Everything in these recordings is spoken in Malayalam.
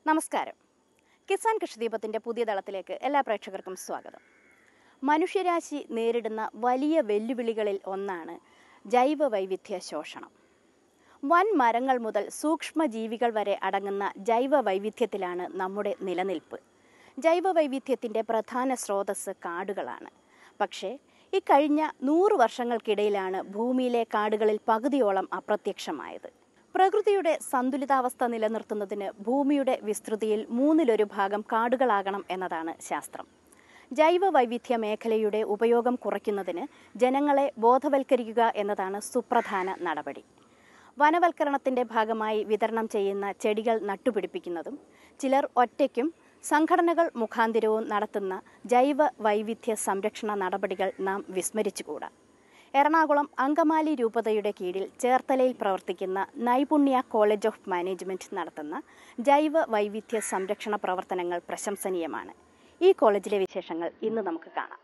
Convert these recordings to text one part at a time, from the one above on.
നമസ്കാരം കിസാൻ കൃഷിദീപത്തിൻ്റെ പുതിയ തളത്തിലേക്ക് എല്ലാ പ്രേക്ഷകർക്കും സ്വാഗതം മനുഷ്യരാശി നേരിടുന്ന വലിയ വെല്ലുവിളികളിൽ ഒന്നാണ് ജൈവ വൈവിധ്യ ശോഷണം വൻ മരങ്ങൾ മുതൽ സൂക്ഷ്മ ജീവികൾ വരെ അടങ്ങുന്ന ജൈവ വൈവിധ്യത്തിലാണ് നമ്മുടെ നിലനിൽപ്പ് ജൈവ വൈവിധ്യത്തിൻ്റെ പ്രധാന സ്രോതസ്സ് കാടുകളാണ് പക്ഷേ ഇക്കഴിഞ്ഞ നൂറ് വർഷങ്ങൾക്കിടയിലാണ് ഭൂമിയിലെ കാടുകളിൽ പകുതിയോളം അപ്രത്യക്ഷമായത് പ്രകൃതിയുടെ സന്തുലിതാവസ്ഥ നിലനിർത്തുന്നതിന് ഭൂമിയുടെ വിസ്തൃതിയിൽ മൂന്നിലൊരു ഭാഗം കാടുകളാകണം എന്നതാണ് ശാസ്ത്രം ജൈവ വൈവിധ്യ മേഖലയുടെ ഉപയോഗം കുറയ്ക്കുന്നതിന് ജനങ്ങളെ ബോധവൽക്കരിക്കുക എന്നതാണ് സുപ്രധാന നടപടി വനവൽക്കരണത്തിന്റെ ഭാഗമായി വിതരണം ചെയ്യുന്ന ചെടികൾ നട്ടുപിടിപ്പിക്കുന്നതും ചിലർ ഒറ്റയ്ക്കും സംഘടനകൾ മുഖാന്തിരവും നടത്തുന്ന ജൈവ വൈവിധ്യ സംരക്ഷണ നടപടികൾ നാം വിസ്മരിച്ചുകൂടാ എറണാകുളം അങ്കമാലി രൂപതയുടെ കീഴിൽ ചേർത്തലയിൽ പ്രവർത്തിക്കുന്ന നൈപുണ്യ കോളേജ് ഓഫ് മാനേജ്മെന്റ് നടത്തുന്ന ജൈവ വൈവിധ്യ സംരക്ഷണ പ്രവർത്തനങ്ങൾ പ്രശംസനീയമാണ് ഈ കോളേജിലെ വിശേഷങ്ങൾ ഇന്ന് നമുക്ക് കാണാം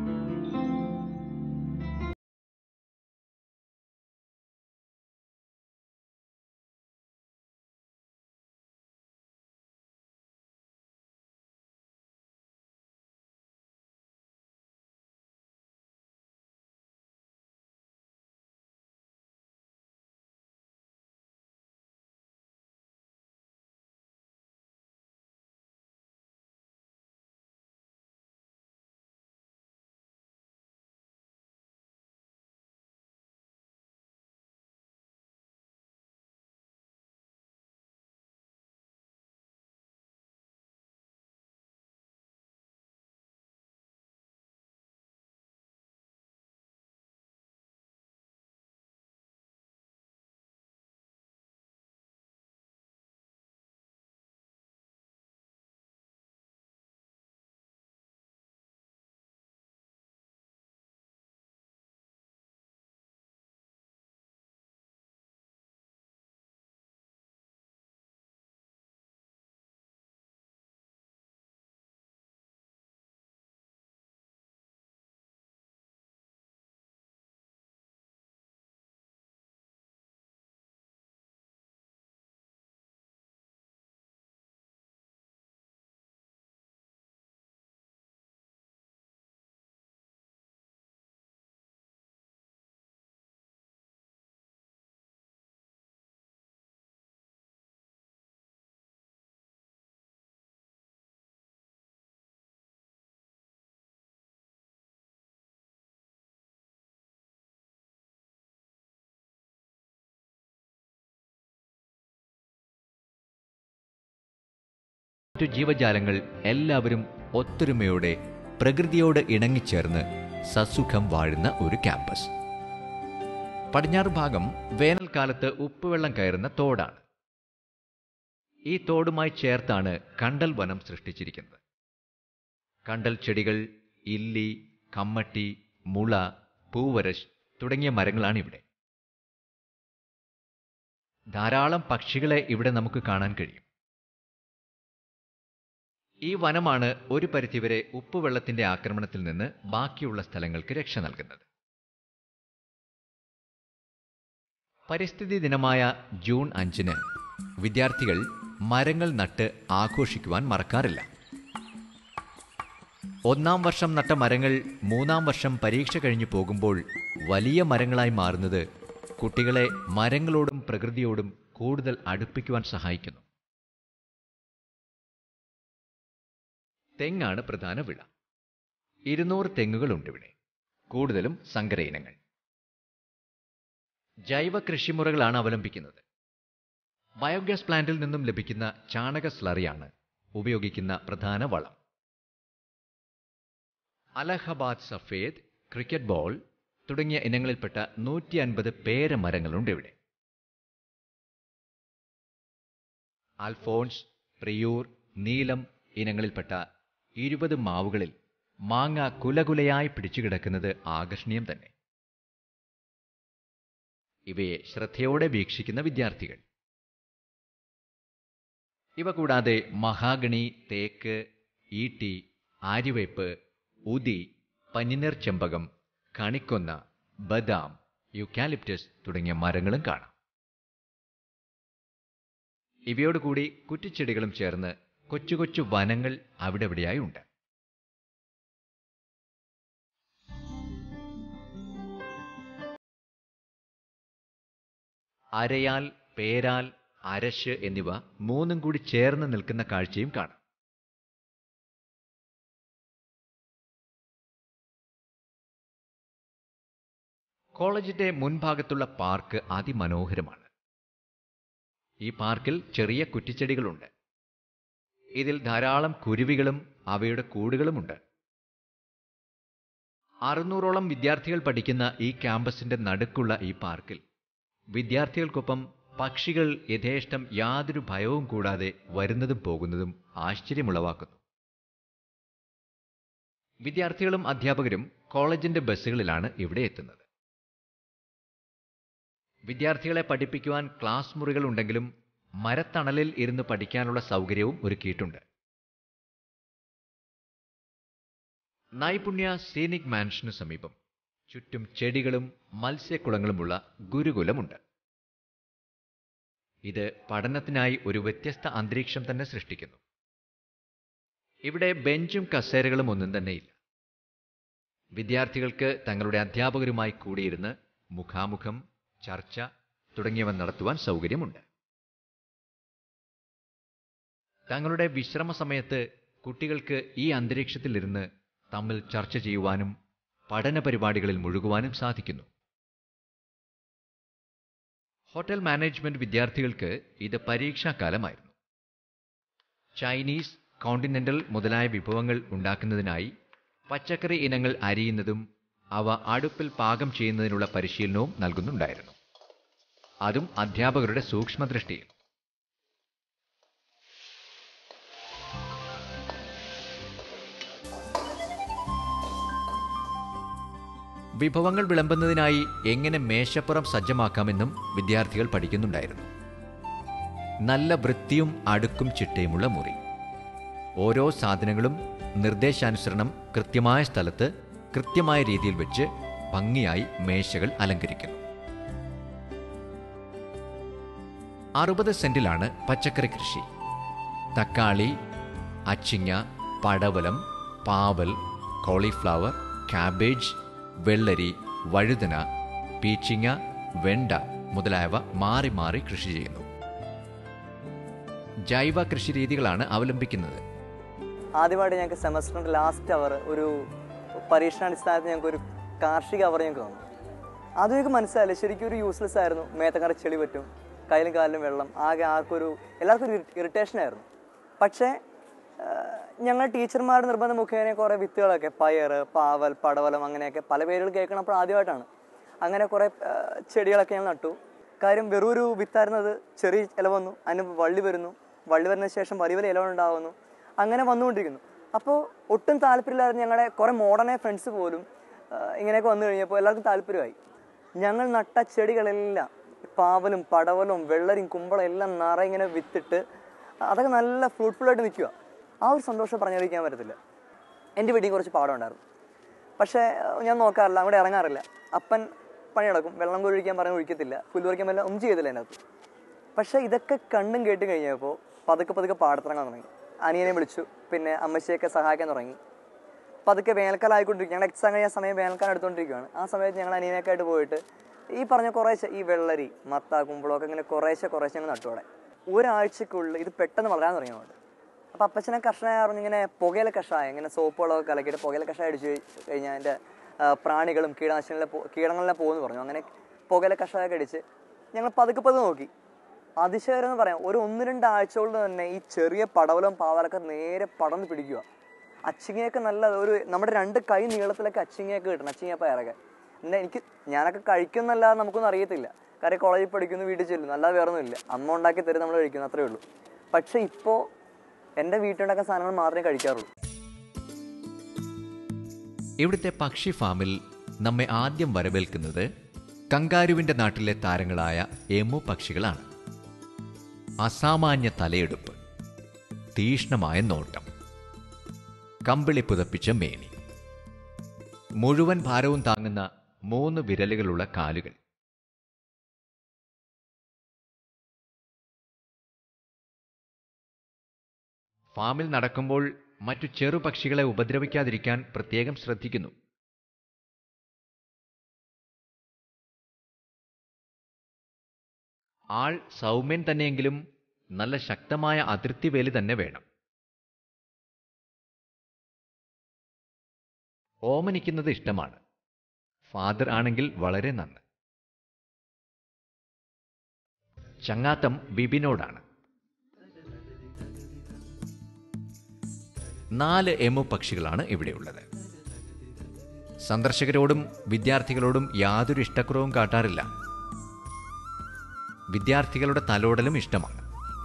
മറ്റു ജീവജാലങ്ങൾ എല്ലാവരും ഒത്തൊരുമയോടെ പ്രകൃതിയോട് ഇണങ്ങിച്ചേർന്ന് സസുഖം വാഴുന്ന ഒരു ക്യാമ്പസ് പടിഞ്ഞാറ് ഭാഗം വേനൽക്കാലത്ത് ഉപ്പുവെള്ളം കയറുന്ന തോടാണ് ഈ തോടുമായി ചേർത്താണ് കണ്ടൽ വനം സൃഷ്ടിച്ചിരിക്കുന്നത് കണ്ടൽ ചെടികൾ ഇല്ലി കമ്മട്ടി മുള പൂവരശ് തുടങ്ങിയ മരങ്ങളാണ് ഇവിടെ ധാരാളം പക്ഷികളെ ഇവിടെ നമുക്ക് കാണാൻ കഴിയും ഈ വനമാണ് ഒരു പരിധിവരെ ഉപ്പുവെള്ളത്തിന്റെ ആക്രമണത്തിൽ നിന്ന് ബാക്കിയുള്ള സ്ഥലങ്ങൾക്ക് രക്ഷ നൽകുന്നത് പരിസ്ഥിതി ദിനമായ ജൂൺ അഞ്ചിന് വിദ്യാർത്ഥികൾ മരങ്ങൾ നട്ട് ആഘോഷിക്കുവാൻ മറക്കാറില്ല ഒന്നാം വർഷം നട്ട മരങ്ങൾ മൂന്നാം വർഷം പരീക്ഷ കഴിഞ്ഞു പോകുമ്പോൾ വലിയ മരങ്ങളായി മാറുന്നത് കുട്ടികളെ മരങ്ങളോടും പ്രകൃതിയോടും കൂടുതൽ അടുപ്പിക്കുവാൻ സഹായിക്കുന്നു തെങ്ങാണ് പ്രധാന വിള ഇരുന്നൂറ് തെങ്ങുകളുണ്ട് ഇവിടെ കൂടുതലും സങ്കര ഇനങ്ങൾ ജൈവ കൃഷിമുറകളാണ് അവലംബിക്കുന്നത് ബയോഗ്യാസ് പ്ലാന്റിൽ നിന്നും ലഭിക്കുന്ന ചാണക സ്ലറിയാണ് ഉപയോഗിക്കുന്ന പ്രധാന വളം അലഹബാദ് സഫേദ് ക്രിക്കറ്റ് ബോൾ തുടങ്ങിയ ഇനങ്ങളിൽപ്പെട്ട നൂറ്റി അൻപത് പേരമരങ്ങളുണ്ട് ഇവിടെ ആൽഫോൺസ് പ്രിയൂർ നീലം ഇനങ്ങളിൽപ്പെട്ട ഇരുപത് മാവുകളിൽ മാങ്ങ കുലകുലയായി പിടിച്ചുകിടക്കുന്നത് ആകർഷണീയം തന്നെ ഇവയെ ശ്രദ്ധയോടെ വീക്ഷിക്കുന്ന വിദ്യാർത്ഥികൾ ഇവ കൂടാതെ മഹാഗണി തേക്ക് ഈട്ടി ആര്യവേപ്പ് ഉതി പനിനീർ ചെമ്പകം കണിക്കൊന്ന ബദാം യുക്കാലിപ്റ്റസ് തുടങ്ങിയ മരങ്ങളും കാണാം ഇവയോടുകൂടി കുറ്റിച്ചെടികളും ചേർന്ന് കൊച്ചു കൊച്ചു വനങ്ങൾ അവിടെവിടെയായി ഉണ്ട് അരയാൽ പേരാൽ അരശ് എന്നിവ മൂന്നും കൂടി ചേർന്ന് നിൽക്കുന്ന കാഴ്ചയും കാണാം കോളേജിന്റെ മുൻഭാഗത്തുള്ള പാർക്ക് അതിമനോഹരമാണ് ഈ പാർക്കിൽ ചെറിയ കുറ്റിച്ചെടികളുണ്ട് ഇതിൽ ധാരാളം കുരുവികളും അവയുടെ കൂടുകളുമുണ്ട് അറുന്നൂറോളം വിദ്യാർത്ഥികൾ പഠിക്കുന്ന ഈ ക്യാമ്പസിന്റെ നടുക്കുള്ള ഈ പാർക്കിൽ വിദ്യാർത്ഥികൾക്കൊപ്പം പക്ഷികൾ യഥേഷ്ടം യാതൊരു ഭയവും കൂടാതെ വരുന്നതും പോകുന്നതും ആശ്ചര്യമുളവാക്കുന്നു വിദ്യാർത്ഥികളും അധ്യാപകരും കോളേജിന്റെ ബസ്സുകളിലാണ് ഇവിടെ എത്തുന്നത് വിദ്യാർത്ഥികളെ പഠിപ്പിക്കുവാൻ ക്ലാസ് മുറികൾ ഉണ്ടെങ്കിലും മരത്തണലിൽ ഇരുന്ന് പഠിക്കാനുള്ള സൗകര്യവും ഒരുക്കിയിട്ടുണ്ട് നൈപുണ്യ സീനിക് മാൻഷനു സമീപം ചുറ്റും ചെടികളും മത്സ്യക്കുളങ്ങളുമുള്ള ഗുരുകുലമുണ്ട് ഇത് പഠനത്തിനായി ഒരു വ്യത്യസ്ത അന്തരീക്ഷം തന്നെ സൃഷ്ടിക്കുന്നു ഇവിടെ ബെഞ്ചും കസേരകളും ഒന്നും തന്നെയില്ല വിദ്യാർത്ഥികൾക്ക് തങ്ങളുടെ അധ്യാപകരുമായി കൂടിയിരുന്ന് മുഖാമുഖം ചർച്ച തുടങ്ങിയവ നടത്തുവാൻ സൗകര്യമുണ്ട് തങ്ങളുടെ വിശ്രമ സമയത്ത് കുട്ടികൾക്ക് ഈ അന്തരീക്ഷത്തിലിരുന്ന് തമ്മിൽ ചർച്ച ചെയ്യുവാനും പഠന പരിപാടികളിൽ മുഴുകുവാനും സാധിക്കുന്നു ഹോട്ടൽ മാനേജ്മെന്റ് വിദ്യാർത്ഥികൾക്ക് ഇത് പരീക്ഷാകാലമായിരുന്നു ചൈനീസ് കോണ്ടിനെന്റൽ മുതലായ വിഭവങ്ങൾ ഉണ്ടാക്കുന്നതിനായി പച്ചക്കറി ഇനങ്ങൾ അരിയുന്നതും അവ അടുപ്പിൽ പാകം ചെയ്യുന്നതിനുള്ള പരിശീലനവും നൽകുന്നുണ്ടായിരുന്നു അതും അധ്യാപകരുടെ സൂക്ഷ്മദൃഷ്ടിയിൽ വിഭവങ്ങൾ വിളമ്പുന്നതിനായി എങ്ങനെ മേശപ്പുറം സജ്ജമാക്കാമെന്നും വിദ്യാർത്ഥികൾ പഠിക്കുന്നുണ്ടായിരുന്നു നല്ല വൃത്തിയും അടുക്കും ചിട്ടയുമുള്ള മുറി ഓരോ സാധനങ്ങളും നിർദ്ദേശാനുസരണം കൃത്യമായ സ്ഥലത്ത് കൃത്യമായ രീതിയിൽ വെച്ച് ഭംഗിയായി മേശകൾ അലങ്കരിക്കുന്നു അറുപത് സെന്റിലാണ് പച്ചക്കറി കൃഷി തക്കാളി അച്ചിങ്ങ പടവലം പാവൽ കോളിഫ്ലവർ കാബേജ് വെള്ളരി വഴുതന പീച്ചിങ്ങ വെണ്ട മുതലായവ മാറി മാറി കൃഷി ചെയ്യുന്നു ജൈവ കൃഷി രീതികളാണ് അവലംബിക്കുന്നത് ആദ്യമായിട്ട് ഞങ്ങൾക്ക് സെമസ്റ്ററിൻ്റെ ലാസ്റ്റ് അവർ ഒരു പരീക്ഷണാടിസ്ഥാനത്തിൽ ഞങ്ങൾക്ക് ഒരു കാർഷിക അവർ ഞങ്ങൾക്ക് തന്നു അത് ഞങ്ങൾക്ക് മനസ്സിലായില്ല ശരിക്കും ഒരു യൂസ്ലെസ് ആയിരുന്നു മേത്തക്കറ ചെളി പറ്റും കയ്യിലും കാലിലും വെള്ളം ആകെ ആർക്കൊരു എല്ലാവർക്കും ഒരു ഇറിറ്റേഷൻ ആയിരുന്നു പക്ഷേ ആ, ഞങ്ങൾ ടീച്ചർമാരുടെ നിർബന്ധം മുഖേന കുറേ വിത്തുകളൊക്കെ പയർ പാവൽ പടവലം അങ്ങനെയൊക്കെ പല പേരുകൾ കേൾക്കണപ്പോൾ ആദ്യമായിട്ടാണ് അങ്ങനെ കുറേ ആ, ചെടികളൊക്കെ ഞങ്ങൾ നട്ടു കാര്യം വെറും ഒരു വിത്തായിരുന്നത് ചെറിയ ഇല വന്നു അതിന് വള്ളി വരുന്നു വള്ളി വരുന്നതിന് ശേഷം വലിയ വലിയ ഇലകൾ ഉണ്ടാകുന്നു അങ്ങനെ വന്നുകൊണ്ടിരിക്കുന്നു അപ്പോൾ ഒട്ടും താല്പര്യമില്ലായിരുന്നു ഞങ്ങളുടെ കുറേ മോഡേണായ ഫ്രണ്ട്സ് പോലും ആ, ഇങ്ങനെയൊക്കെ വന്നു കഴിഞ്ഞപ്പോൾ എല്ലാവർക്കും താല്പര്യമായി ഞങ്ങൾ നട്ട ചെടികളെല്ലാം പാവലും പടവലും വെള്ളരിയും കുമ്പളം എല്ലാം നിറയെ ഇങ്ങനെ വിത്തിട്ട് അതൊക്കെ നല്ല ഫ്രൂട്ട്ഫുൾ ആയിട്ട് നിൽക്കുക ആ ഒരു സന്തോഷം പറഞ്ഞറിയിക്കാൻ പറ്റത്തില്ല എൻ്റെ വീട്ടിൽ കുറച്ച് പാടം ഉണ്ടായിരുന്നു പക്ഷേ അഹ് ഞാൻ നോക്കാറില്ല അങ്ങോട്ട് ഇറങ്ങാറില്ല അപ്പൻ പണി നടക്കും വെള്ളം കൊഴിക്കാൻ പറഞ്ഞ് ഒഴിക്കത്തില്ല പുല്ലുപറിക്കാൻ പറ്റില്ല ഒന്നും ചെയ്തില്ല അതിനകത്ത് പക്ഷേ ഇതൊക്കെ കണ്ടും കേട്ട് കഴിഞ്ഞപ്പോൾ പതുക്കെ പതുക്കെ പാടത്തിറങ്ങാൻ തുടങ്ങി അനിയനെ വിളിച്ചു പിന്നെ അമ്മച്ചിയൊക്കെ സഹായിക്കാൻ തുടങ്ങി പതുക്കെ വേനൽക്കാലം ആയിക്കൊണ്ടിരിക്കും ഞങ്ങൾ എക്സാം കഴിഞ്ഞ സമയം വേനൽക്കാലം എടുത്തുകൊണ്ടിരിക്കുകയാണ് ആ സമയത്ത് ഞങ്ങൾ അനിയനൊക്കെ ആയിട്ട് പോയിട്ട് ഈ പറഞ്ഞ കുറേശ്ശെ ഈ വെള്ളരി മത്ത കുമ്പളമൊക്കെ ഇങ്ങനെ കുറേശ്ശെ കുറേശ്ശെ ഞങ്ങൾ നട്ടുവിടെ ഒരാഴ്ചക്കുള്ളിൽ ഇത് പെട്ടെന്ന് വളരാൻ തുടങ്ങിയുണ്ട് അപ്പോൾ അപ്പച്ചനെ കഷായം പറഞ്ഞു ഇങ്ങനെ പുകയില കഷായം ഇങ്ങനെ സോപ്പ് വെള്ളമൊക്കെ കലക്കിയിട്ട് പുകയില കഷായം അടിച്ചു കഴിഞ്ഞാൽ അതിൻ്റെ പ്രാണികളും കീടനാശിനികളെ പോ- കീടങ്ങളെല്ലാം പോകുമെന്ന് പറഞ്ഞു അങ്ങനെ പുകയില കഷായമൊക്കെ അടിച്ച് ഞങ്ങൾ പതുക്കെ പതുക്കെ നോക്കി അതിശയകരം എന്ന് പറയാം ഒരു ഒന്ന് രണ്ട് ആഴ്ച കൊണ്ട് തന്നെ ഈ ചെറിയ പടവലും പാവലൊക്കെ നേരെ പടർന്ന് പിടിക്കുക അച്ചിങ്ങയൊക്കെ നല്ല ഒരു നമ്മുടെ രണ്ട് കൈ നീളത്തിലൊക്കെ അച്ചിങ്ങയൊക്കെ കിട്ടണം അച്ചിങ്ങ പയറൊക്കെ പിന്നെ എനിക്ക് ഞാനൊക്കെ കഴിക്കുന്നല്ലാതെ നമുക്കൊന്നും അറിയത്തില്ല കാര്യം കോളേജിൽ പഠിക്കുന്നു വീട്ടിൽ ചെല്ലുന്നു അല്ലാതെ വേറെ ഒന്നുമില്ല അമ്മ ഉണ്ടാക്കി തരും നമ്മൾ കഴിക്കുന്നു അത്രേ ഉള്ളൂ പക്ഷേ ഇപ്പോൾ എൻ്റെ വീട്ടിലുണ്ടാക്കുന്ന സാധനങ്ങൾ മാത്രമേ കഴിക്കാറുള്ളൂ ഇവിടുത്തെ പക്ഷി ഫാമിൽ നമ്മെ ആദ്യം വരവേൽക്കുന്നത് കങ്കാരുവിന്റെ നാട്ടിലെ താരങ്ങളായ എമു പക്ഷികളാണ് അസാമാന്യ തലയെടുപ്പ് തീഷ്ണമായ നോട്ടം കമ്പിളി പുതപ്പിച്ച മേനി മുഴുവൻ ഭാരവും താങ്ങുന്ന മൂന്ന് വിരലുകളുള്ള കാലുകൾ ഫാമിൽ നടക്കുമ്പോൾ മറ്റു ചെറുപക്ഷികളെ ഉപദ്രവിക്കാതിരിക്കാൻ പ്രത്യേകം ശ്രദ്ധിക്കുന്നു ആൾ സൗമ്യൻ തന്നെയെങ്കിലും നല്ല ശക്തമായ അതിർത്തി വേലി തന്നെ വേണം ഓമനിക്കുന്നത് ഇഷ്ടമാണ് ഫാദർ ആണെങ്കിൽ വളരെ നന്ന് ചങ്ങാത്തം ബിബിനോടാണ് നാല് എമു പക്ഷികളാണ് ഇവിടെയുള്ളത് സന്ദർശകരോടും വിദ്യാർത്ഥികളോടും യാതൊരു ഇഷ്ടക്കുറവും കാട്ടാറില്ല വിദ്യാർത്ഥികളുടെ തലോടലും ഇഷ്ടമാണ്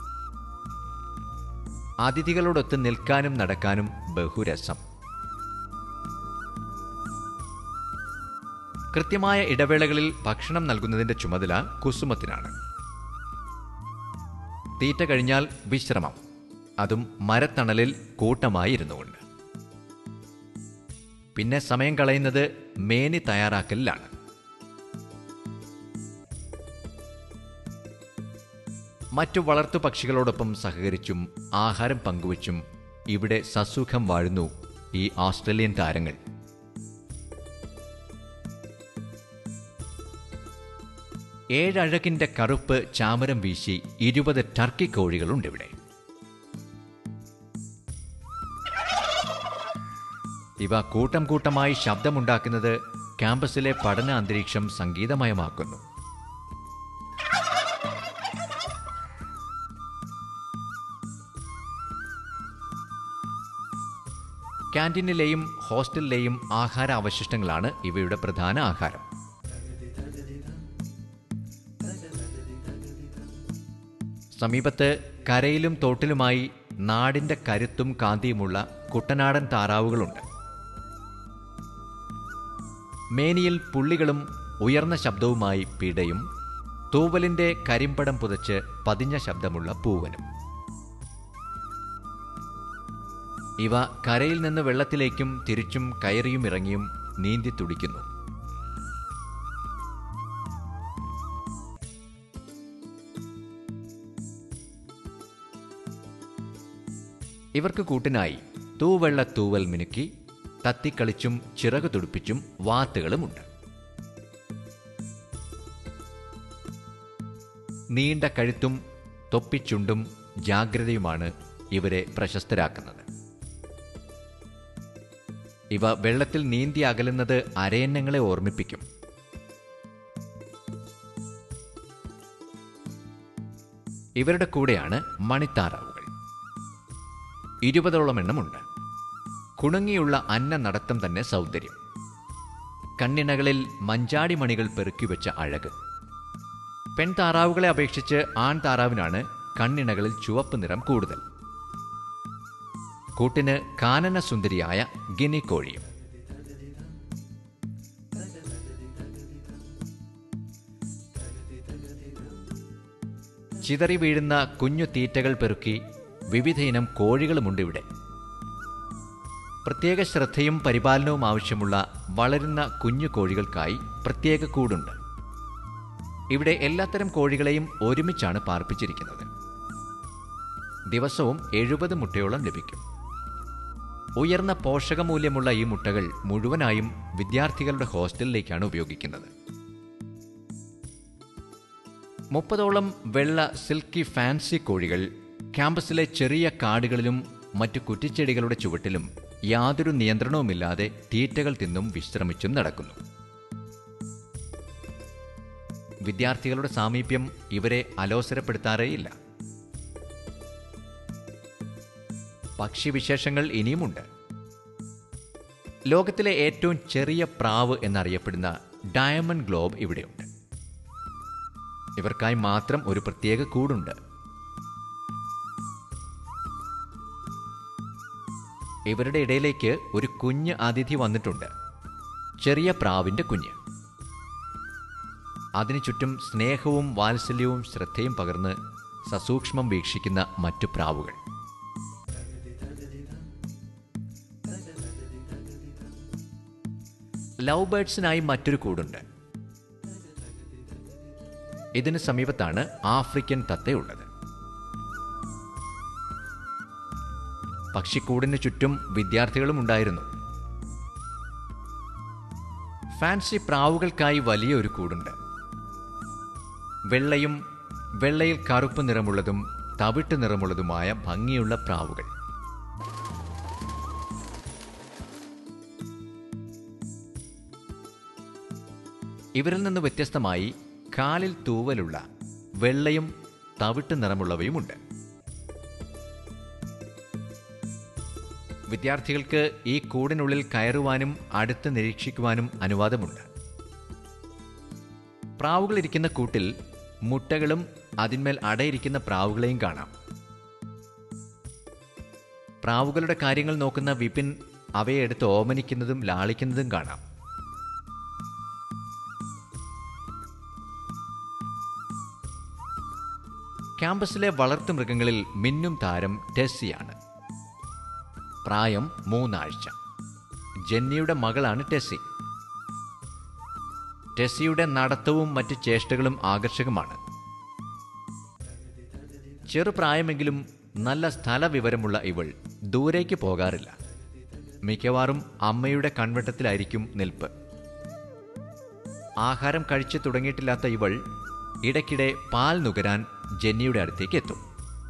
അതിഥികളോടൊത്ത് നിൽക്കാനും നടക്കാനും ബഹുരസം കൃത്യമായ ഇടവേളകളിൽ ഭക്ഷണം നൽകുന്നതിന്റെ ചുമതല കുസുമത്തിനാണ് തീറ്റ കഴിഞ്ഞാൽ വിശ്രമം അതും മരത്തണലിൽ കൂട്ടമായി ഇരുന്നുകൊണ്ട് പിന്നെ സമയം കളയുന്നത് മേനി തയ്യാറാക്കലിലാണ് മറ്റു വളർത്തു പക്ഷികളോടൊപ്പം സഹകരിച്ചും ആഹാരം പങ്കുവച്ചും ഇവിടെ സസുഖം വാഴുന്നു ഈ ഓസ്ട്രേലിയൻ താരങ്ങൾ ഏഴഴകിന്റെ കറുപ്പ് ചാമരം വീശി ഇരുപത് ടർക്കി കോഴികളുണ്ട് ഇവിടെ ഇവ കൂട്ടം കൂട്ടമായി ശബ്ദമുണ്ടാക്കുന്നത് ക്യാമ്പസിലെ പഠന അന്തരീക്ഷം സംഗീതമയമാക്കുന്നു ക്യാൻറ്റീനിലെയും ഹോസ്റ്റലിലെയും ആഹാര അവശിഷ്ടങ്ങളാണ് ഇവയുടെ പ്രധാന ആഹാരം സമീപത്ത് കരയിലും തോട്ടിലുമായി നാടിന്റെ കരുത്തും കാന്തിയുമുള്ള കുട്ടനാടൻ താറാവുകളുണ്ട് മേനിയിൽ പുള്ളികളും ഉയർന്ന ശബ്ദവുമായി പിടയും തൂവലിന്റെ കരിമ്പടം പുതച്ച് പതിഞ്ഞ ശബ്ദമുള്ള പൂവനും ഇവ കരയിൽ നിന്ന് വെള്ളത്തിലേക്കും തിരിച്ചും കയറിയും ഇറങ്ങിയും നീന്തി തുടിക്കുന്നു ഇവർക്ക് കൂട്ടിനായി തൂവെള്ള തൂവൽ മിനുക്കി തത്തിക്കളിച്ചും ചിറകു തുടിപ്പിച്ചും വാത്തുകളുമുണ്ട് നീണ്ട കഴുത്തും തൊപ്പിച്ചുണ്ടും ജാഗ്രതയുമാണ് ഇവരെ പ്രശസ്തരാക്കുന്നത് ഇവ വെള്ളത്തിൽ നീന്തി അകലുന്നത് അരയന്നങ്ങളെ ഓർമ്മിപ്പിക്കും ഇവരുടെ കൂടെയാണ് മണിത്താറാവുകൾ ഇരുപതോളം എണ്ണമുണ്ട് കുണുങ്ങിയുള്ള അന്ന നടത്തം തന്നെ സൗന്ദര്യം കണ്ണിണകളിൽ മഞ്ചാടി മണികൾ പെറുക്കിവെച്ച അഴക് പെൺതാറാവുകളെ അപേക്ഷിച്ച് ആൺ താറാവിനാണ് കണ്ണിണകളിൽ ചുവപ്പ് നിറം കൂടുതൽ കൂട്ടിന് കാനന സുന്ദരിയായ ഗിനി കോഴിയും ചിതറി വീഴുന്ന കുഞ്ഞു തീറ്റകൾ പെറുക്കി വിവിധയിനം കോഴികളുമുണ്ട് ഇവിടെ പ്രത്യേക ശ്രദ്ധയും പരിപാലനവും ആവശ്യമുള്ള വളരുന്ന കുഞ്ഞു കോഴികൾക്കായി പ്രത്യേക കൂടുണ്ട് ഇവിടെ എല്ലാത്തരം കോഴികളെയും ഒരുമിച്ചാണ് പാർപ്പിച്ചിരിക്കുന്നത് ദിവസവും എഴുപത് മുട്ടയോളം ലഭിക്കും ഉയർന്ന പോഷകമൂല്യമുള്ള ഈ മുട്ടകൾ മുഴുവനായും വിദ്യാർത്ഥികളുടെ ഹോസ്റ്റലിലേക്കാണ് ഉപയോഗിക്കുന്നത് മുപ്പതോളം വെള്ള സിൽക്കി ഫാൻസി കോഴികൾ ക്യാമ്പസിലെ ചെറിയ കാടുകളിലും മറ്റു കുറ്റിച്ചെടികളുടെ ചുവട്ടിലും യാതൊരു നിയന്ത്രണവുമില്ലാതെ തീറ്റകൾ തിന്നും വിശ്രമിച്ചും നടക്കുന്നു വിദ്യാർത്ഥികളുടെ സാമീപ്യം ഇവരെ അലോസരപ്പെടുത്താറേയില്ല പക്ഷിവിശേഷങ്ങൾ ഇനിയുമുണ്ട് ലോകത്തിലെ ഏറ്റവും ചെറിയ പ്രാവ് എന്നറിയപ്പെടുന്ന ഡയമണ്ട് ഗ്ലോബ് ഇവിടെയുണ്ട് ഇവർക്കായി മാത്രം ഒരു പ്രത്യേക കൂടുണ്ട് ഇവരുടെ ഇടയിലേക്ക് ഒരു കുഞ്ഞ് അതിഥി വന്നിട്ടുണ്ട് ചെറിയ പ്രാവിന്റെ കുഞ്ഞ് അതിനു ചുറ്റും സ്നേഹവും വാത്സല്യവും ശ്രദ്ധയും പകർന്ന് സസൂക്ഷ്മം വീക്ഷിക്കുന്ന മറ്റു പ്രാവുകൾ ലവ് ബേർഡ്സിനായി മറ്റൊരു കൂടുണ്ട് ഇതിന് സമീപത്താണ് ആഫ്രിക്കൻ തത്തയുള്ളത് പക്ഷിക്കൂടിന് ചുറ്റും വിദ്യാർത്ഥികളും ഉണ്ടായിരുന്നു ഫാൻസി പ്രാവുകൾക്കായി വലിയൊരു കൂടുണ്ട് വെള്ളയും വെള്ളയിൽ കറുപ്പ് നിറമുള്ളതും തവിട്ട് നിറമുള്ളതുമായ ഭംഗിയുള്ള പ്രാവുകൾ ഇവരിൽ നിന്ന് വ്യത്യസ്തമായി കാലിൽ തൂവലുള്ള വെള്ളയും തവിട്ട് നിറമുള്ളവയുമുണ്ട് വിദ്യാർത്ഥികൾക്ക് ഈ കൂടിനുള്ളിൽ കയറുവാനും അടുത്ത് നിരീക്ഷിക്കുവാനും അനുവാദമുണ്ട് പ്രാവുകൾ ഇരിക്കുന്ന കൂട്ടിൽ മുട്ടകളും അതിന്മേൽ അടയിരിക്കുന്ന പ്രാവുകളെയും കാണാം പ്രാവുകളുടെ കാര്യങ്ങൾ നോക്കുന്ന വിപിൻ അവയെ എടുത്ത് ഓമനിക്കുന്നതും ലാളിക്കുന്നതും കാണാം ക്യാമ്പസിലെ വളർത്തുമൃഗങ്ങളിൽ മിന്നും താരം ടെസ്സിയാണ് പ്രായം മൂന്നാഴ്ച ജെന്നിയുടെ മകളാണ് ടെസ്സി ടെസ്സിയുടെ നടത്തവും മറ്റ് ചേഷ്ടകളും ആകർഷകമാണ് ചെറുപ്രായമെങ്കിലും നല്ല സ്ഥലവിവരമുള്ള ഇവൾ ദൂരേക്ക് പോകാറില്ല മിക്കവാറും അമ്മയുടെ കൺവെട്ടത്തിലായിരിക്കും നിൽപ്പ് ആഹാരം കഴിച്ചു തുടങ്ങിയിട്ടില്ലാത്ത ഇവൾ ഇടയ്ക്കിടെ പാൽ നുകരാൻ ജെന്നിയുടെ അടുത്തേക്ക് എത്തും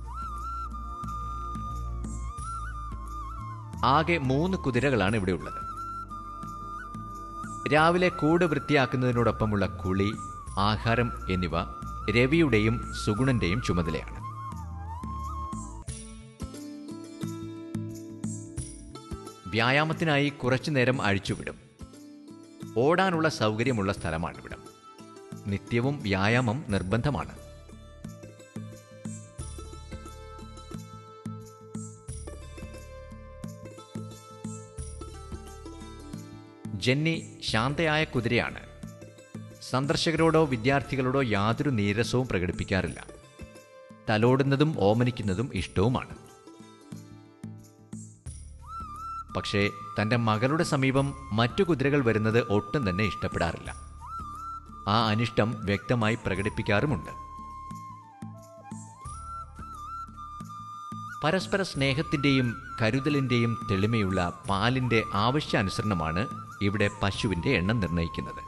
ആകെ മൂന്ന് കുതിരകളാണ് ഇവിടെ ഉള്ളത് രാവിലെ കൂട് വൃത്തിയാക്കുന്നതിനോടൊപ്പമുള്ള കുളി ആഹാരം എന്നിവ രവിയുടെയും സുഗുണന്റെയും ചുമതലയാണ് വ്യായാമത്തിനായി കുറച്ചു നേരം അഴിച്ചുവിടും ഓടാനുള്ള സൗകര്യമുള്ള സ്ഥലമാണിവിടം നിത്യവും വ്യായാമം നിർബന്ധമാണ് ജെന്നി ശാന്തയായ കുതിരയാണ് സന്ദർശകരോടോ വിദ്യാർത്ഥികളോടോ യാതൊരു നീരസവും പ്രകടിപ്പിക്കാറില്ല തലോടുന്നതും ഓമനിക്കുന്നതും ഇഷ്ടവുമാണ് പക്ഷേ തന്റെ മകളുടെ സമീപം മറ്റു കുതിരകൾ വരുന്നത് ഒട്ടും തന്നെ ഇഷ്ടപ്പെടാറില്ല ആ അനിഷ്ടം വ്യക്തമായി പ്രകടിപ്പിക്കാറുമുണ്ട് പരസ്പര സ്നേഹത്തിന്റെയും കരുതലിന്റെയും തെളിമയുള്ള പാലിന്റെ ആവശ്യാനുസരണമാണ് ഇവിടെ പശുവിന്റെ എണ്ണം നിർണ്ണയിക്കുന്നത്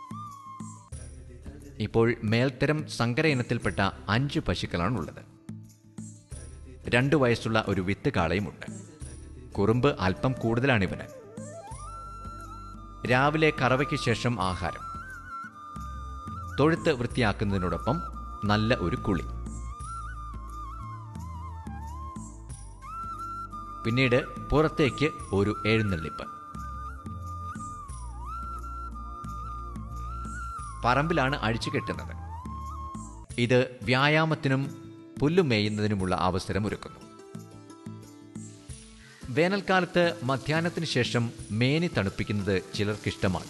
ഇപ്പോൾ മേൽത്തരം സങ്കര ഇനത്തിൽപ്പെട്ട അഞ്ച് പശുക്കളാണുള്ളത് രണ്ടു വയസ്സുള്ള ഒരു വിത്ത് കാളയുമുണ്ട് കുറുമ്പ് അല്പം കൂടുതലാണിവന് രാവിലെ കറവയ്ക്ക് ശേഷം ആഹാരം തൊഴുത്ത് വൃത്തിയാക്കുന്നതിനോടൊപ്പം നല്ല ഒരു കുളി പിന്നീട് പുറത്തേക്ക് ഒരു എഴുന്നള്ളിപ്പ് പറമ്പിലാണ് അഴിച്ചു കെട്ടുന്നത് ഇത് വ്യായാമത്തിനും പുല്ലുമേയുന്നതിനുമുള്ള അവസരം ഒരുക്കുന്നു വേനൽക്കാലത്ത് മധ്യാഹ്നത്തിന് ശേഷം മേനി തണുപ്പിക്കുന്നത് ചിലർക്കിഷ്ടമാണ്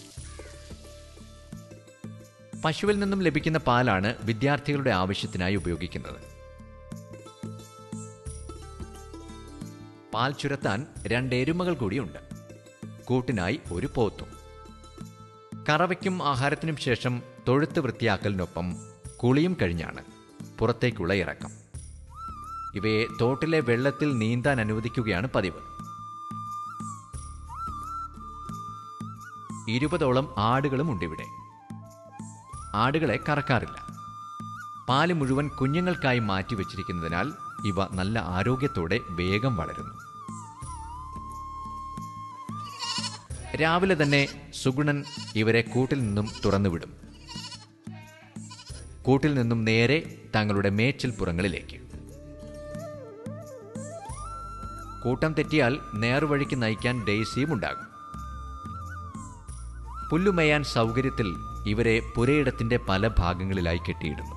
പശുവിൽ നിന്നും ലഭിക്കുന്ന പാലാണ് വിദ്യാർത്ഥികളുടെ ആവശ്യത്തിനായി ഉപയോഗിക്കുന്നത് പാൽ ചുരത്താൻ രണ്ട് എരുമകൾ കൂടിയുണ്ട് കൂട്ടിനായി ഒരു പോത്തും കറവയ്ക്കും ആഹാരത്തിനും ശേഷം തൊഴുത്ത് വൃത്തിയാക്കലിനൊപ്പം കുളിയും കഴിഞ്ഞാണ് പുറത്തേക്കുള്ള ഇറക്കം ഇവയെ തോട്ടിലെ വെള്ളത്തിൽ നീന്താൻ അനുവദിക്കുകയാണ് പതിവ് ഇരുപതോളം ആടുകളും ഉണ്ടിവിടെ ആടുകളെ കറക്കാറില്ല പാല് മുഴുവൻ കുഞ്ഞുങ്ങൾക്കായി മാറ്റിവെച്ചിരിക്കുന്നതിനാൽ ഇവ നല്ല ആരോഗ്യത്തോടെ വേഗം വളരുന്നു രാവിലെ തന്നെ സുഗുണൻ ഇവരെ കൂട്ടിൽ നിന്നും തുറന്നുവിടും കൂട്ടിൽ നിന്നും നേരെ തങ്ങളുടെ മേച്ചിൽ പുറങ്ങളിലേക്ക് കൂട്ടം തെറ്റിയാൽ നേർവഴിക്ക് നയിക്കാൻ ഡെയ്സിയും ഉണ്ടാകും പുല്ലുമേയാൻ സൗകര്യത്തിൽ ഇവരെ പുരയിടത്തിന്റെ പല ഭാഗങ്ങളിലായി കെട്ടിയിടുന്നു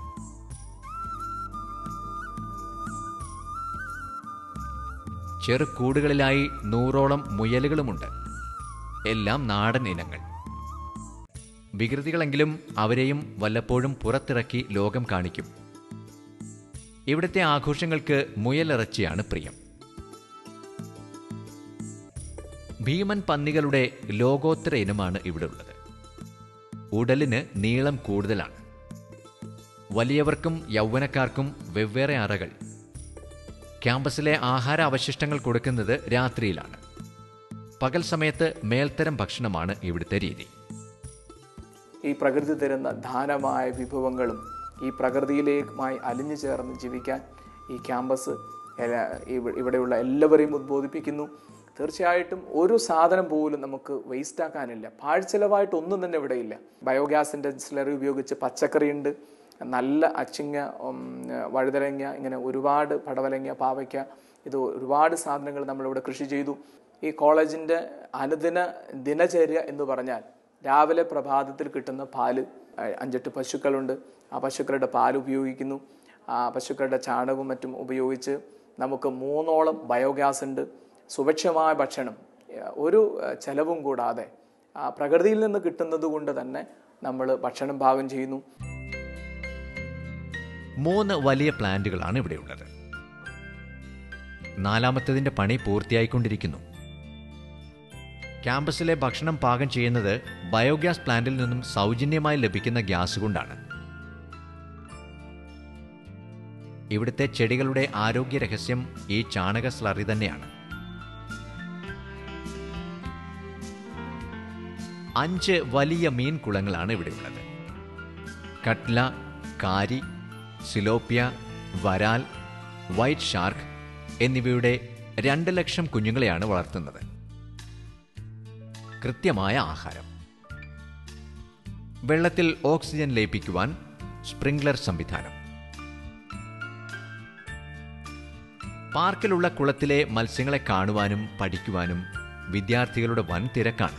ചെറുകൂടുകളിലായി നൂറോളം മുയലുകളുമുണ്ട് എല്ലാം നാടൻ ഇനങ്ങൾ വികൃതികളെങ്കിലും അവരെയും വല്ലപ്പോഴും പുറത്തിറക്കി ലോകം കാണിക്കും ഇവിടുത്തെ ആഘോഷങ്ങൾക്ക് മുയലിറച്ചിയാണ് പ്രിയം ഭീമൻ പന്നികളുടെ ലോകോത്തര ഇനമാണ് ഇവിടെ ഉള്ളത് ഉടലിന് നീളം കൂടുതലാണ് വലിയവർക്കും യൗവനക്കാർക്കും വെവ്വേറെ അറകൾ ക്യാമ്പസിലെ ആഹാര അവശിഷ്ടങ്ങൾ കൊടുക്കുന്നത് രാത്രിയിലാണ് പകൽ സമയത്ത് മേൽത്തരം ഭക്ഷണമാണ് ഇവിടുത്തെ രീതി ഈ പ്രകൃതി തരുന്ന ധാനമായ വിഭവങ്ങളും ഈ പ്രകൃതിയിലേക്കുമായി അലിഞ്ഞു ചേർന്ന് ജീവിക്കാൻ ഈ ക്യാമ്പസ് എല- ഇവ- ഇവിടെയുള്ള എല്ലാവരെയും ഉദ്ബോധിപ്പിക്കുന്നു തീർച്ചയായിട്ടും ഒരു സാധനം പോലും നമുക്ക് വേസ്റ്റ് ആക്കാനില്ല പാഴ്ചെലവായിട്ട് ഒന്നും തന്നെ ഇവിടെയില്ല ബയോഗ്യാസിൻ്റെ സ്ലറി ഉപയോഗിച്ച് പച്ചക്കറിയുണ്ട് നല്ല അച്ചിങ്ങ ഉം, വഴുതലങ്ങ ഇങ്ങനെ ഒരുപാട് പടവലങ്ങ പാവയ്ക്ക ഇത് ഒരുപാട് സാധനങ്ങൾ നമ്മളിവിടെ കൃഷി ചെയ്തു ഈ കോളേജിൻ്റെ അനുദിന ദിനചര്യ എന്ന് പറഞ്ഞാൽ രാവിലെ പ്രഭാതത്തിൽ കിട്ടുന്ന പാല് അഹ് അഞ്ചെട്ട് പശുക്കളുണ്ട് ആ പശുക്കളുടെ പാൽ ഉപയോഗിക്കുന്നു ആ പശുക്കളുടെ ചാണകവും മറ്റും ഉപയോഗിച്ച് നമുക്ക് മൂന്നോളം ബയോഗ്യാസ് ഉണ്ട് സുഭിക്ഷമായ ഭക്ഷണം ഏഹ് ഒരു ഏഹ് ചെലവും കൂടാതെ ആ പ്രകൃതിയിൽ നിന്ന് കിട്ടുന്നത് കൊണ്ട് തന്നെ നമ്മൾ ഭക്ഷണം പാകം ചെയ്യുന്നു മൂന്ന് വലിയ പ്ലാന്റുകളാണ് ഇവിടെയുള്ളത് നാലാമത്തതിന്റെ പണി പൂർത്തിയായിക്കൊണ്ടിരിക്കുന്നു ക്യാമ്പസിലെ ഭക്ഷണം പാകം ചെയ്യുന്നത് ബയോഗ്യാസ് പ്ലാന്റിൽ നിന്നും സൗജന്യമായി ലഭിക്കുന്ന ഗ്യാസ് കൊണ്ടാണ് ഇവിടുത്തെ ചെടികളുടെ ആരോഗ്യ രഹസ്യം ഈ ചാണക സ്ലറി തന്നെയാണ് അഞ്ച് വലിയ മീൻ കുളങ്ങളാണ് ഇവിടെയുള്ളത് കട്ല കാരി സിലോപ്പിയ വരാൽ വൈറ്റ് ഷാർക്ക് എന്നിവയുടെ രണ്ട് ലക്ഷം കുഞ്ഞുങ്ങളെയാണ് വളർത്തുന്നത് കൃത്യമായ ആഹാരം വെള്ളത്തിൽ ഓക്സിജൻ ലയിപ്പിക്കുവാൻ സ്പ്രിംഗ്ലർ സംവിധാനം പാർക്കിലുള്ള കുളത്തിലെ മത്സ്യങ്ങളെ കാണുവാനും പഠിക്കുവാനും വിദ്യാർത്ഥികളുടെ വൻ തിരക്കാണ്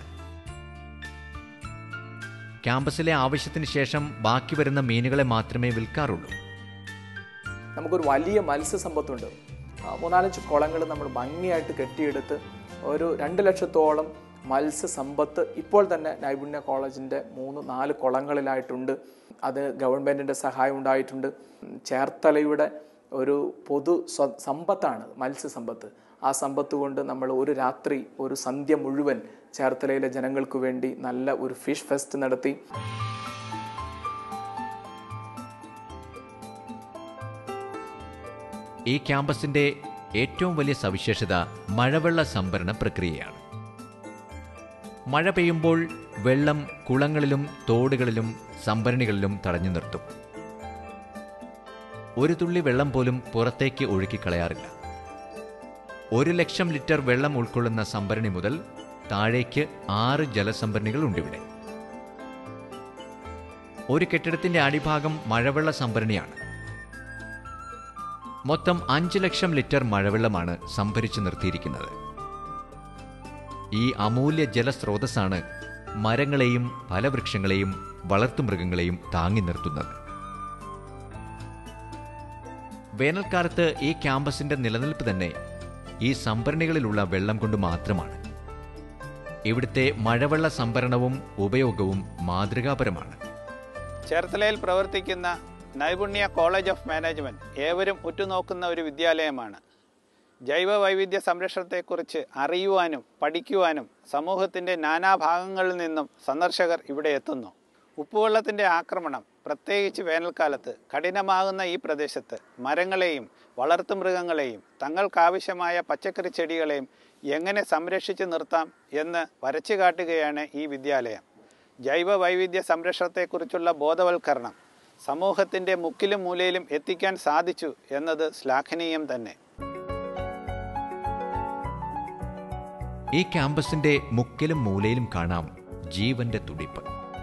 ക്യാമ്പസിലെ ആവശ്യത്തിന് ശേഷം ബാക്കി വരുന്ന മീനുകളെ മാത്രമേ വിൽക്കാറുള്ളൂ നമുക്കൊരു വലിയ മത്സ്യസമ്പത്തുണ്ട് ആ, മൂന്നാലഞ്ച് കുളങ്ങൾ നമ്മൾ ഭംഗിയായിട്ട് കെട്ടിയെടുത്ത് ഒരു രണ്ട് ലക്ഷത്തോളം മത്സ്യസമ്പത്ത് ഇപ്പോൾ തന്നെ നൈപുണ്യ കോളേജിൻ്റെ മൂന്ന് നാല് കുളങ്ങളിലായിട്ടുണ്ട് അത് ഗവൺമെൻറ്റിൻ്റെ സഹായം ഉണ്ടായിട്ടുണ്ട് ചേർത്തലയുടെ ഒരു പൊതു സ്വ സമ്പത്താണ് മത്സ്യസമ്പത്ത് ആ സമ്പത്ത് കൊണ്ട് നമ്മൾ ഒരു രാത്രി ഒരു സന്ധ്യ മുഴുവൻ ചേർത്തലയിലെ ജനങ്ങൾക്ക് വേണ്ടി നല്ല ഒരു ഫിഷ് ഫെസ്റ്റ് നടത്തി ഈ ക്യാമ്പസിന്റെ ഏറ്റവും വലിയ സവിശേഷത മഴവെള്ള സംഭരണ പ്രക്രിയയാണ് മഴ പെയ്യുമ്പോൾ വെള്ളം കുളങ്ങളിലും തോടുകളിലും സംഭരണികളിലും തടഞ്ഞു നിർത്തും ഒരു തുള്ളി വെള്ളം പോലും പുറത്തേക്ക് ഒഴുക്കിക്കളയാറില്ല ഒരു ലക്ഷം ലിറ്റർ വെള്ളം ഉൾക്കൊള്ളുന്ന സംഭരണി മുതൽ താഴേക്ക് ആറ് ജലസംഭരണികൾ ഉണ്ടിവിടെ ഒരു കെട്ടിടത്തിന്റെ അടിഭാഗം മഴവെള്ള സംഭരണിയാണ് മൊത്തം അഞ്ച് ലക്ഷം ലിറ്റർ മഴവെള്ളമാണ് സംഭരിച്ചു നിർത്തിയിരിക്കുന്നത് ഈ അമൂല്യ ജലസ്രോതസ്സാണ് മരങ്ങളെയും ഫലവൃക്ഷങ്ങളെയും വളർത്തുമൃഗങ്ങളെയും താങ്ങി നിർത്തുന്നത് വേനൽക്കാലത്ത് ഈ ക്യാമ്പസിന്റെ നിലനിൽപ്പ് തന്നെ ഈ സംഭരണികളിലുള്ള വെള്ളം കൊണ്ട് മാത്രമാണ് ഇവിടുത്തെ മഴവെള്ള സംഭരണവും ഉപയോഗവും മാതൃകാപരമാണ് ചേർത്തലയിൽ പ്രവർത്തിക്കുന്ന നൈപുണ്യ കോളേജ് ഓഫ് മാനേജ്മെൻറ്റ് ഏവരും ഉറ്റുനോക്കുന്ന ഒരു വിദ്യാലയമാണ് ജൈവ വൈവിധ്യ സംരക്ഷണത്തെക്കുറിച്ച് അറിയുവാനും പഠിക്കുവാനും സമൂഹത്തിൻ്റെ നാനാഭാഗങ്ങളിൽ നിന്നും സന്ദർശകർ ഇവിടെ എത്തുന്നു ഉപ്പുവെള്ളത്തിൻ്റെ ആക്രമണം പ്രത്യേകിച്ച് വേനൽക്കാലത്ത് കഠിനമാകുന്ന ഈ പ്രദേശത്ത് മരങ്ങളെയും വളർത്തുമൃഗങ്ങളെയും തങ്ങൾക്കാവശ്യമായ പച്ചക്കറി ചെടികളെയും എങ്ങനെ സംരക്ഷിച്ചു നിർത്താം എന്ന് വരച്ചു കാട്ടുകയാണ് ഈ വിദ്യാലയം ജൈവ വൈവിധ്യ സംരക്ഷണത്തെക്കുറിച്ചുള്ള ബോധവൽക്കരണം സമൂഹത്തിൻ്റെ മുക്കിലും മൂലയിലും എത്തിക്കാൻ സാധിച്ചു എന്നത് ശ്ലാഘനീയം തന്നെ ഈ ക്യാമ്പസിന്റെ മുക്കിലും മൂലയിലും കാണാം ജീവന്റെ തുടിപ്പ്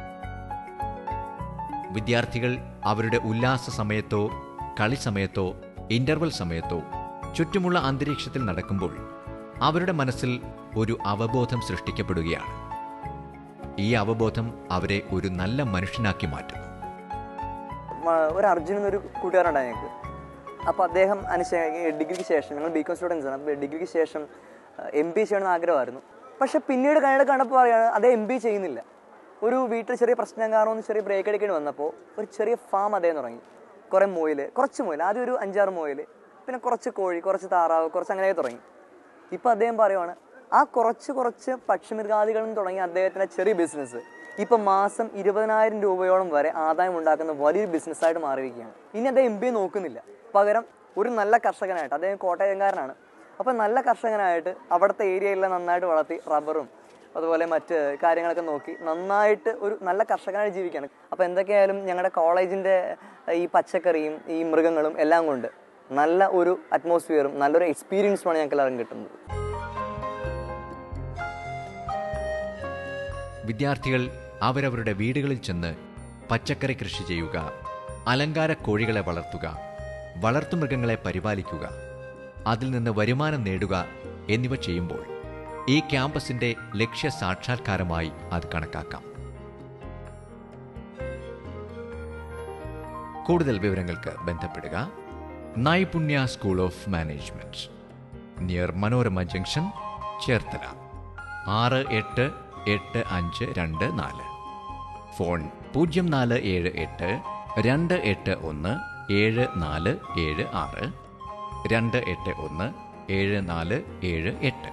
വിദ്യാർത്ഥികൾ അവരുടെ ഉല്ലാസ സമയത്തോ കളി സമയത്തോ ഇന്റർവൽ സമയത്തോ ചുറ്റുമുള്ള അന്തരീക്ഷത്തിൽ നടക്കുമ്പോൾ അവരുടെ മനസ്സിൽ ഒരു അവബോധം സൃഷ്ടിക്കപ്പെടുകയാണ് ഈ അവബോധം അവരെ ഒരു നല്ല മനുഷ്യനാക്കി മാറ്റുന്നു മ- ഒരു അർജുൻ എന്നൊരു കൂട്ടുകാരുണ്ടായി ഞങ്ങൾക്ക് അപ്പോൾ അദ്ദേഹം അനുശേ ഡിഗ്രിക്ക് ശേഷം ഞങ്ങൾ ബി കോം സ്റ്റുഡൻസ് ആണ് അപ്പോൾ ഡിഗ്രിക്ക് ശേഷം എം ബി ചെയ്യണമെന്ന് ആഗ്രഹമായിരുന്നു പക്ഷെ പിന്നീട് കണ്ടിട്ട് കണ്ടപ്പോൾ പറയുകയാണ് അദ്ദേഹം എം ബി ചെയ്യുന്നില്ല ഒരു വീട്ടിൽ ചെറിയ പ്രശ്നം കാരണം ഒന്ന് ചെറിയ ബ്രേക്ക് അടിക്കേണ്ടി വന്നപ്പോൾ ഒരു ചെറിയ ഫാം അദ്ദേഹം തുടങ്ങി കുറേ മുയൽ കുറച്ച് മുയൽ ആദ്യം ഒരു അഞ്ചാറ് മുയൽ പിന്നെ കുറച്ച് കോഴി കുറച്ച് താറാവ് കുറച്ച് അങ്ങനെയൊക്കെ തുടങ്ങി ഇപ്പം അദ്ദേഹം പറയുവാണ് ആ കുറച്ച് കുറച്ച് പക്ഷിമൃഗാദികളും തുടങ്ങിയ അദ്ദേഹത്തിൻ്റെ ചെറിയ ബിസിനസ് ഇപ്പം മാസം ഇരുപതിനായിരം രൂപയോളം വരെ ആദായം ഉണ്ടാക്കുന്ന വലിയൊരു ബിസിനസ്സായിട്ട് മാറിയിരിക്കുകയാണ് ഇനി അദ്ദേഹം എം ബി എ നോക്കുന്നില്ല പകരം ഒരു നല്ല കർഷകനായിട്ട് അദ്ദേഹം കോട്ടയംകാരനാണ് അപ്പം നല്ല കർഷകനായിട്ട് അവിടുത്തെ ഏരിയയെല്ലാം നന്നായിട്ട് വളർത്തി റബ്ബറും അതുപോലെ മറ്റ് കാര്യങ്ങളൊക്കെ നോക്കി നന്നായിട്ട് ഒരു നല്ല കർഷകനായി ജീവിക്കുകയാണ് അപ്പോൾ എന്തൊക്കെയായാലും ഞങ്ങളുടെ കോളേജിൻ്റെ ഈ പച്ചക്കറിയും ഈ മൃഗങ്ങളും എല്ലാം കൊണ്ട് നല്ല ഒരു അറ്റ്മോസ്ഫിയറും നല്ലൊരു എക്സ്പീരിയൻസുമാണ് ഞങ്ങൾക്ക് എല്ലാവരും കിട്ടുന്നത് വിദ്യാർത്ഥികൾ അവരവരുടെ വീടുകളിൽ ചെന്ന് പച്ചക്കറി കൃഷി ചെയ്യുക അലങ്കാര കോഴികളെ വളർത്തുക വളർത്തുമൃഗങ്ങളെ പരിപാലിക്കുക അതിൽ നിന്ന് വരുമാനം നേടുക എന്നിവ ചെയ്യുമ്പോൾ ഈ ക്യാമ്പസിന്റെ ലക്ഷ്യ സാക്ഷാത്കാരമായി അത് കണക്കാക്കാം കൂടുതൽ വിവരങ്ങൾക്ക് ബന്ധപ്പെടുക Naipunya school of management near Manorama junction Cherthala ആറ് എട്ട് എട്ട് അഞ്ച് രണ്ട് നാല് ഫോൺ പൂജ്യം നാല് ഏഴ് എട്ട് രണ്ട് എട്ട് ഒന്ന് ഏഴ് നാല് ഏഴ് ആറ് രണ്ട് എട്ട് ഒന്ന് ഏഴ് നാല് ഏഴ് എട്ട്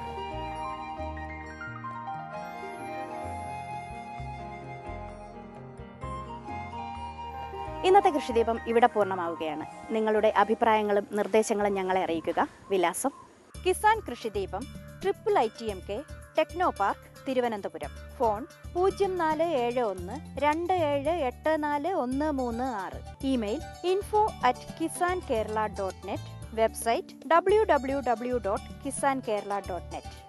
ഇന്നത്തെ കൃഷിദീപം ഇവിടെ പൂർണ്ണമാവുകയാണ് നിങ്ങളുടെ അഭിപ്രായങ്ങളും നിർദ്ദേശങ്ങളും ഞങ്ങളെ അറിയിക്കുക വിലാസം Kisan Krishideepam triple I T M K techno park Thiruvananthapuram phone പൂജ്യം നാല് ഏഴ് ഒന്ന് രണ്ട് ഏഴ് എട്ട് നാല് ഒന്ന് മൂന്ന് ആറ് email info at Kisan Kerala dot net website W W W dot Kisan Kerala dot net